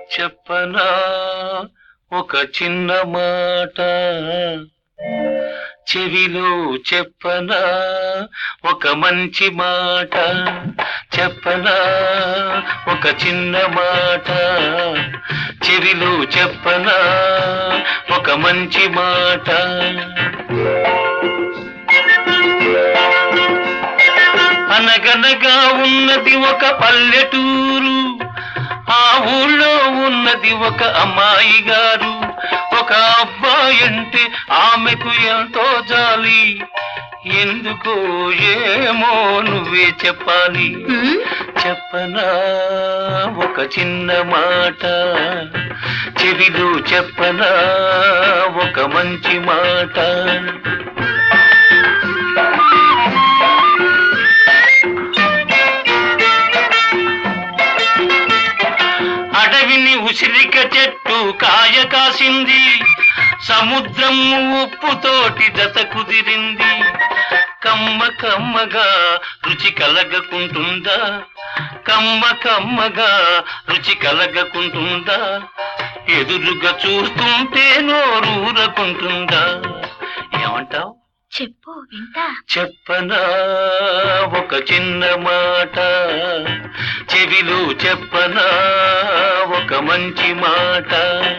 చెప్పనా ఒక చిన్న మాట చెవిలో చెప్పనా ఒక మంచి మాట చెప్పనా ఒక చిన్న మాట చెవిలో చెప్పనా ఒక మంచి మాట అనగనగా ఉన్నది ఒక పల్లెటూరు ఆ ఊళ్ళో ఉన్నది ఒక అమ్మాయి గారు ఒక అబ్బాయి అంటే ఆమెకు ఎంతో జాలి ఎందుకో ఏమో నువ్వే చెప్పాలి హ్మ్? చెప్పనా ఒక చిన్న మాట చెవిలో చెప్పనా ఒక మంచి మాట అడవిని ఉసిరిక చెట్టు కాయ కాసింది సముద్రము ఉప్పుతోటి జత కుదిరింది కమ్మ కమ్మగా రుచి కలగకుంటుందా కమ్మ కమ్మగా రుచి కలగకుంటుందా ఎదురుగా చూస్తుంటే నోరూరకుంటుందా ఏమంటావ్ చెప్పు వింటా చెప్పనా ఒక చిన్న మాట చెవిలో చెప్పనా ఒక మంచి మాట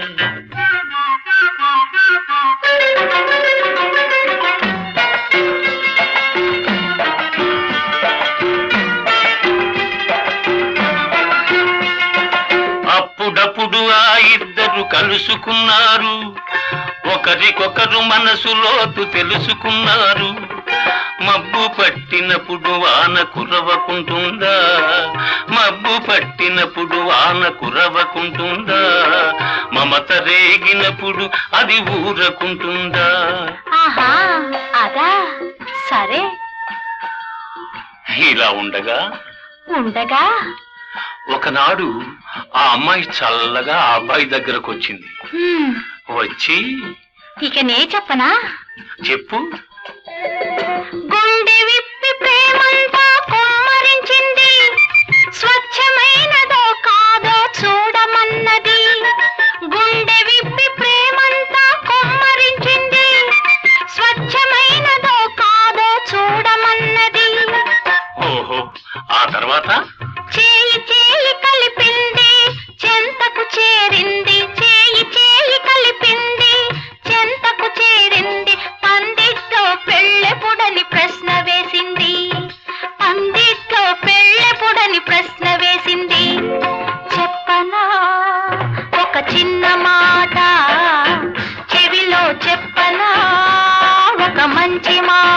అప్పుడప్పుడు ఆ ఇద్దరు కలుసుకున్నారు ఒకరికొకరు మనసులోతు తెలుసుకున్నారు మబ్బు పట్టినప్పుడు వాన కురవకుంటుందా మబ్బు పట్టినప్పుడు వాన కురవకుంటుందా మమత రేగినప్పుడు అది ఊరకుంటుందా ఆహా అదా సరే ఇలా ఉండగా ఉండగా ఒకనాడు ఆ అమ్మాయి చల్లగా ఆ అబ్బాయి దగ్గరకు వచ్చింది హ్మ్, వచ్చి ఇక నే చెప్పనా చెప్పు గుండె విప్పి ప్రేమంతా కుమ్మరించింది స్వచ్ఛమైనదో కాదో చూడమన్నది గుండె విప్పి ప్రేమంతా కుమ్మరించింది స్వచ్ఛమైనదో కాదో చూడమన్నది ఓహో ఆ తర్వాత చేయి చేయి కలిపింది చెంతకు చేరింది చేయి చేయి కలిపింది చెంతకు చేరింది పందిట్లో పెళ్ళెపుడని ప్రశ్న వేసింది పందిట్లో పెళ్ళెపుడని ప్రశ్న వేసింది చెప్పనా ఒక చిన్న మాట చెవిలో చెప్పనా ఒక మంచి మాట